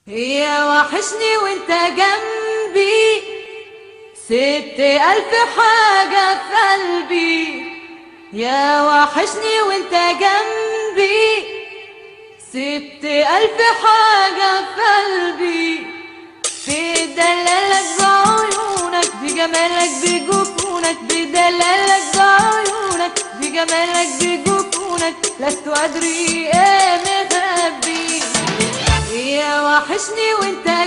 يا وحشني وانت جنبي سبت ألف حاجة في قلبي يا وحشني وانت جنبي سبت ألف حاجة في قلبي بدلالك بعيونك بجمالك بجفونك بدلالك بعيونك بجمالك بجفونك لست أدري ايه مخبي يا وحشني وانت